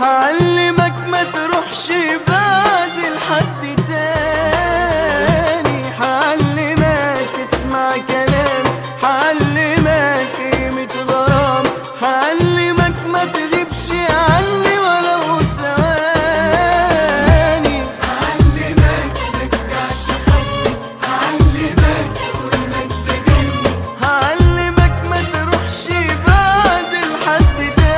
هعلمك ما تروحش بعد لحد تاني هعلمك تسمع كلام هعلمك قيمة غرام هعلمك ما تغيبش عني ولو ثواني هعلمك ما ترجعش خطوة هعلمك طول ما انت جنبي هعلمك ما تروحش بعد لحد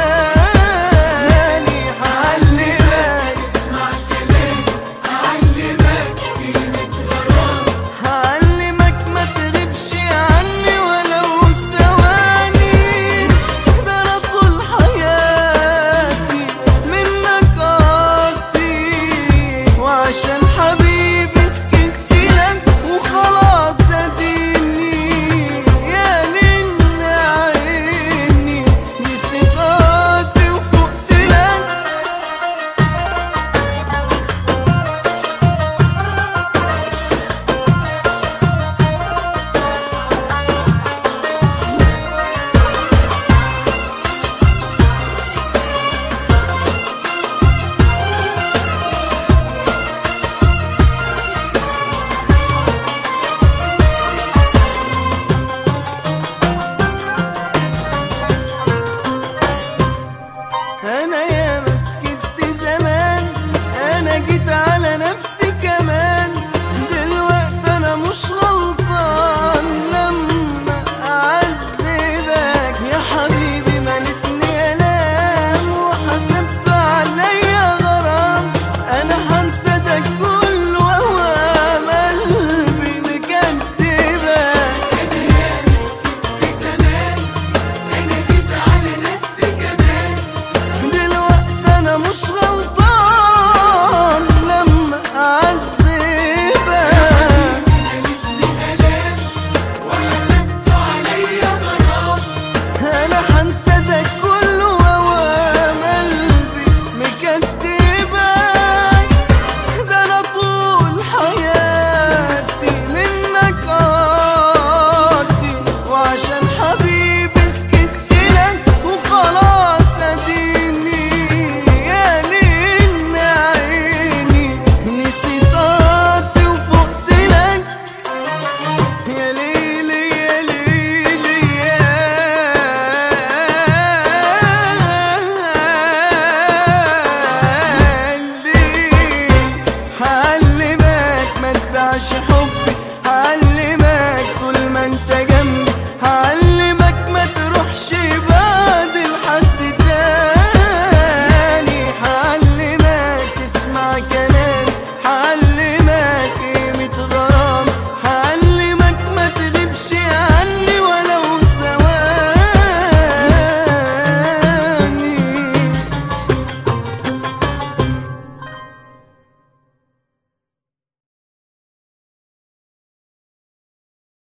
تاني هعلمك اسمع كلامي هعلمك قيمة غرام هعلمك ما تغيبش عني ولو ثواني ده انا طول حياتي منك قضي وعشان حبيبي سكت لك وخلاص اديني يا نن عيني نسيت قضي وفقت لك انا